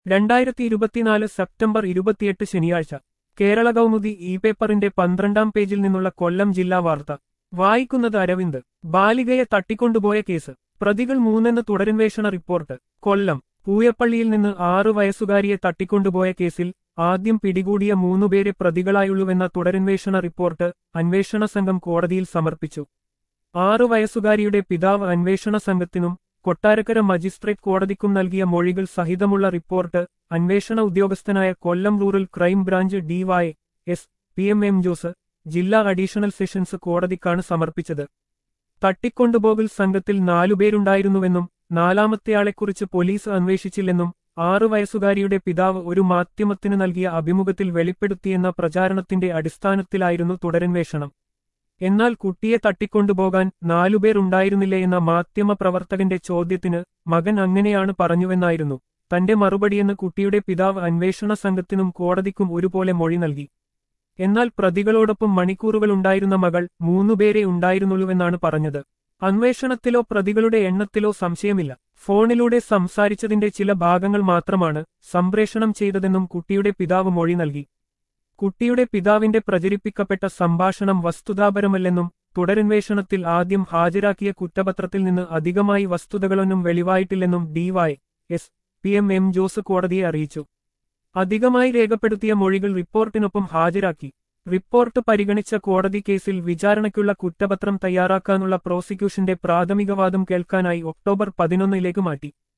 രണ്ടായിരത്തി ഇരുപത്തിനാല് സെപ്റ്റംബർ ഇരുപത്തിയെട്ട് ശനിയാഴ്ച കേരള കൗമുദി ഇ പേപ്പറിന്റെ പന്ത്രണ്ടാം പേജിൽ നിന്നുള്ള കൊല്ലം ജില്ലാ വാർത്ത വായിക്കുന്നത് അരവിന്ദ് ബാലികയെ തട്ടിക്കൊണ്ടുപോയ കേസ് പ്രതികൾ മൂന്നെന്ന് തുടരന്വേഷണ റിപ്പോർട്ട് കൊല്ലം പൂയപ്പള്ളിയിൽ നിന്ന് ആറു വയസ്സുകാരിയെ തട്ടിക്കൊണ്ടുപോയ കേസിൽ ആദ്യം പിടികൂടിയ മൂന്നുപേരെ പ്രതികളായുള്ളുവെന്ന തുടരന്വേഷണ റിപ്പോർട്ട് അന്വേഷണ സംഘം കോടതിയിൽ സമർപ്പിച്ചു ആറു വയസ്സുകാരിയുടെ പിതാവ് അന്വേഷണ സംഘത്തിനും കൊട്ടാരക്കര മജിസ്ട്രേറ്റ് കോടതിക്കും നൽകിയ മൊഴികൾ സഹിതമുള്ള റിപ്പോർട്ട് അന്വേഷണ ഉദ്യോഗസ്ഥനായ Kollam rural crime branch DY S P M M Jose ജില്ലാ അഡീഷണൽ സെഷൻസ് കോടതിക്കാണ് സമർപ്പിച്ചത് തട്ടിക്കൊണ്ടുപോകൽ സംഘത്തിൽ നാലുപേരുണ്ടായിരുന്നുവെന്നും നാലാമത്തെയാളെക്കുറിച്ച് പോലീസ് അന്വേഷിച്ചില്ലെന്നും ആറു വയസ്സുകാരിയുടെ പിതാവ് ഒരു മാധ്യമത്തിന് നൽകിയ അഭിമുഖത്തിൽ വെളിപ്പെടുത്തിയെന്ന പ്രചാരണത്തിന്റെ അടിസ്ഥാനത്തിലായിരുന്നു തുടരന്വേഷണം എന്നാൽ കുട്ടിയെ തട്ടിക്കൊണ്ടുപോകാൻ നാലുപേർ ഉണ്ടായിരുന്നില്ലേ എന്ന മാധ്യമപ്രവർത്തകന്റെ ചോദ്യത്തിന് മകൻ അങ്ങനെയാണ് പറഞ്ഞുവെന്നായിരുന്നു തന്റെ മറുപടിയെന്ന് കുട്ടിയുടെ പിതാവ് അന്വേഷണ സംഘത്തിനും കോടതിക്കും ഒരുപോലെ മൊഴി നൽകി എന്നാൽ പ്രതികളോടൊപ്പം മണിക്കൂറുകളുണ്ടായിരുന്ന മകൾ മൂന്നുപേരെ ഉണ്ടായിരുന്നുള്ളൂവെന്നാണ് പറഞ്ഞത് അന്വേഷണത്തിലോ പ്രതികളുടെ എണ്ണത്തിലോ സംശയമില്ല ഫോണിലൂടെ സംസാരിച്ചതിന്റെ ചില ഭാഗങ്ങൾ മാത്രമാണ് സംപ്രേഷണം ചെയ്തതെന്നും കുട്ടിയുടെ പിതാവ് മൊഴി നൽകി കുട്ടിയുടെ പിതാവിന്റെ പ്രചരിപ്പിക്കപ്പെട്ട സംഭാഷണം വസ്തുതാപരമല്ലെന്നും തുടരന്വേഷണത്തിൽ ആദ്യം ഹാജരാക്കിയ കുറ്റപത്രത്തിൽ നിന്ന് അധികമായി വസ്തുതകളൊന്നും വെളിവായിട്ടില്ലെന്നും DY S P M M Jose കോടതിയെ അറിയിച്ചു അധികമായി രേഖപ്പെടുത്തിയ മൊഴികൾ റിപ്പോർട്ടിനൊപ്പം ഹാജരാക്കി റിപ്പോർട്ട് പരിഗണിച്ച കോടതി കേസിൽ വിചാരണയ്ക്കുള്ള കുറ്റപത്രം തയ്യാറാക്കാനുള്ള പ്രോസിക്യൂഷന്റെ പ്രാഥമിക വാദം കേൾക്കാനായി ഒക്ടോബർ പതിനൊന്നിലേക്ക് മാറ്റി